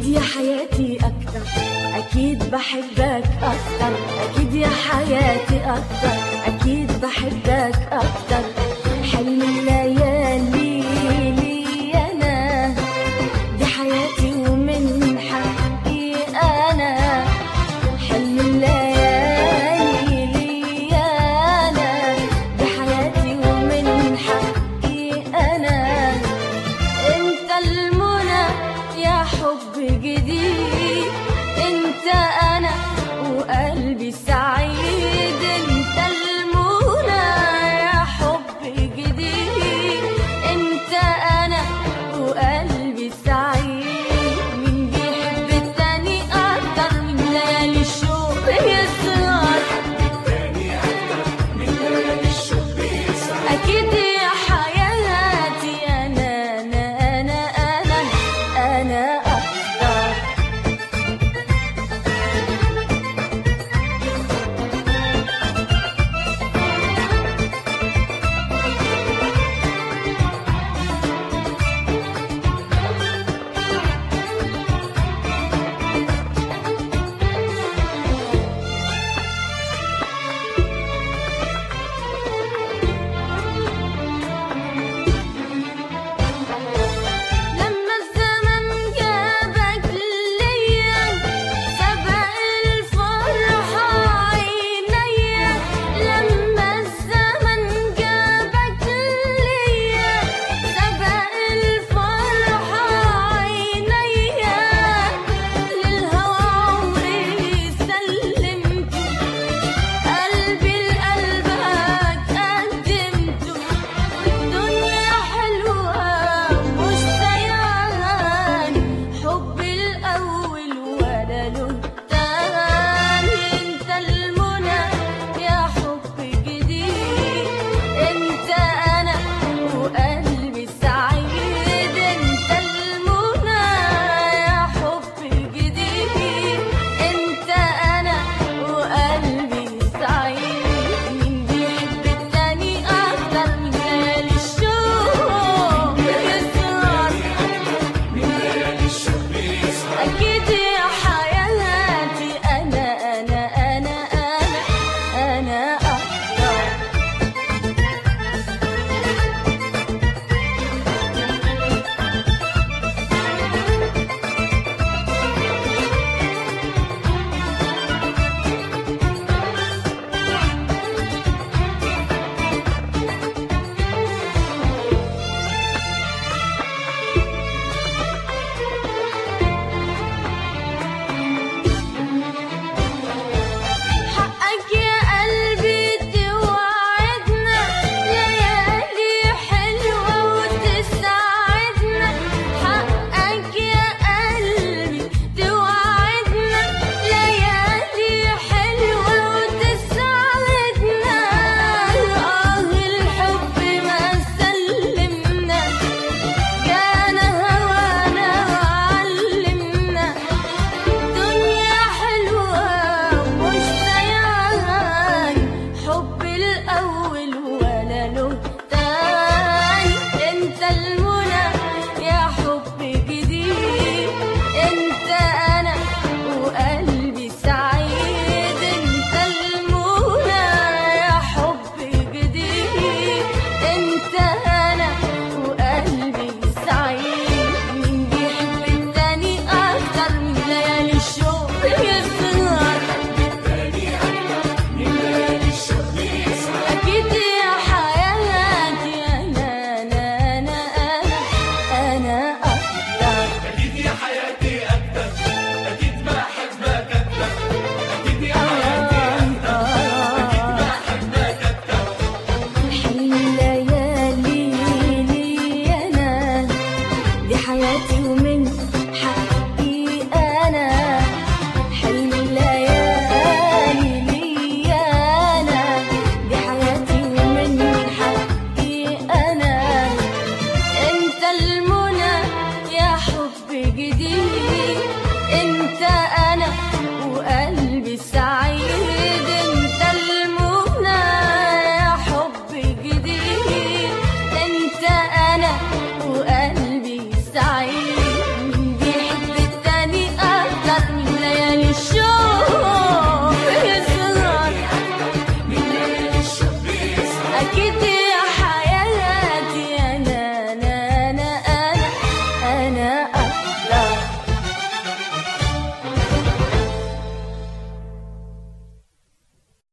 يا حياتي أكتر أكيد بحبك أكتر أكيد يا حياتي أكتر أكيد بحبك أكتر حلم الليالي لي أنا دي حياتي ومن حقي أنا حلم الليالي لي أنا دي حياتي ومن حقي أنا انت المنى يا حب جديد انت انا وقلبي سعيد انت المنى يا حب جديد انت انا وقلبي سعيد مين بيحب التاني اكتر من ليالي الشوق يسهر أكيد يا حياتي أنا أنا أنا أنا أنا أكتر لما الزمن جابك ليا سبق الفرحة عينيا لما الزمن جابك ليا سبق الفرحة عينيا للهوى عمري سلمته قلبي لقلبك قدمته دنيا حلوة مش سيان حب الأول ولا له تاني انت المنى يا حب جديد انت أنا وقلبي سعيد انت المنى يا حب جديد انت أنا وقلبي سعيد مين بيحب التاني أكتر من ليالي الشوق يسهر أكيد يا حياتي أنا أنا أنا أنا أنا أكتر حقك يا قلبي توعدنا ليالي حلوة وتسعدنا حقك يا قلبي توعدنا ليالي حلوة وتسعدنا آه الحب ما سلمنا كان هوانا وعلمنا دنيا حلوة مش سيان حب الأول ولا له تاني انت المنى يا حب جديد انت أنا وقلبي سعيد انت المنى يا حب جديد انت أنا وقلبي سعيد مين بيحب التاني أكتر من ليالي الشوق يسهر أكيد يا حياتي أنا أنا أنا أنا أنا أكتر أكيد يا حياتي أكتر أكيد بحبك أكتر أكيد يا حياتي أكتر بحبك أكتر حلم الليالي لي أنا دي حياتي ومن حقي أنا حلم الليالي لي أنا دي حياتي ومن حقي أنا انت المنى يا حب جديد انت انا وقلبي سعيد انت المنى يا حب جديد انت انا وقلبي سعيد مين بيحب التاني أكيد